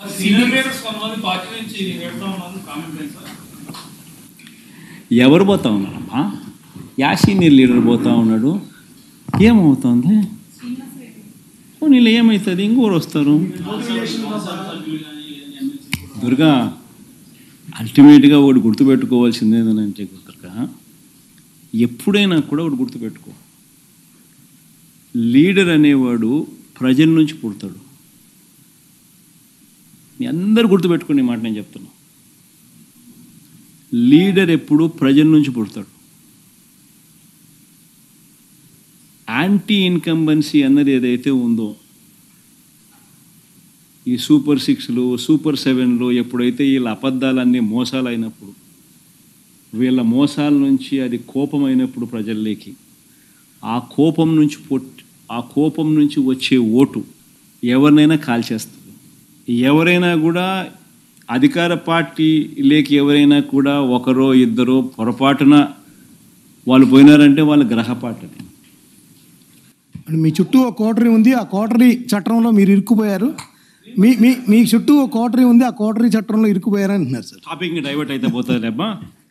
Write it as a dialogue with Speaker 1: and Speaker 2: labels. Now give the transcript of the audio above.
Speaker 1: Senior leaders కొంతమంది party నుంచి వెళ్తా ఉన్నారు కామెంట్ ఏంటి సార్
Speaker 2: ఎవరు పోతా ఉన్నారమ్మా యా సీనియర్ లీడర్ పోతా ఉన్నాడు ఏమవుతుంది నీళ్ళు ఏమవుతుంది ఇంకోరు వస్తారు దుర్గా అల్టిమేట్గా ఒకటి గుర్తుపెట్టుకోవాల్సింది ఏంటంటే దుర్గా ఎప్పుడైనా కూడా ఒకటి గుర్తుపెట్టుకో లీడర్ అనేవాడు ప్రజల నుంచి పుడతాడు మీ అందరు గుర్తుపెట్టుకునే మాట నేను చెప్తున్నా లీడర్ ఎప్పుడు ప్రజల నుంచి పుడతాడు యాంటీ ఇన్కంబెన్సీ అన్నది ఏదైతే ఉందో ఈ సూపర్ సిక్స్లు సూపర్ సెవెన్లు ఎప్పుడైతే వీళ్ళ అబద్ధాలన్నీ మోసాలు అయినప్పుడు వీళ్ళ మోసాల నుంచి అది కోపం అయినప్పుడు ప్రజల్లోకి ఆ కోపం నుంచి పొట్ ఆ కోపం నుంచి వచ్చే ఓటు ఎవరినైనా కాల్చేస్తుంది ఎవరైనా కూడా అధికార పార్టీ లేక ఎవరైనా కూడా ఒకరో ఇద్దరో పొరపాటున వాళ్ళు పోయినారంటే వాళ్ళ గ్రహపాటు అది.
Speaker 3: అంటే మీ చుట్టూ ఒక కోటరీ ఉంది ఆ కోటరీ చట్టంలో మీరు ఇరుక్కుపోయారు మీ మీ మీ చుట్టూ ఒక కోటరీ ఉంది ఆ కోటరీ చట్టంలో ఇరుక్కుపోయారు అంటున్నారు సార్
Speaker 2: టాపిక్ డైవర్ట్ అయితే పోతుంది అబ్బా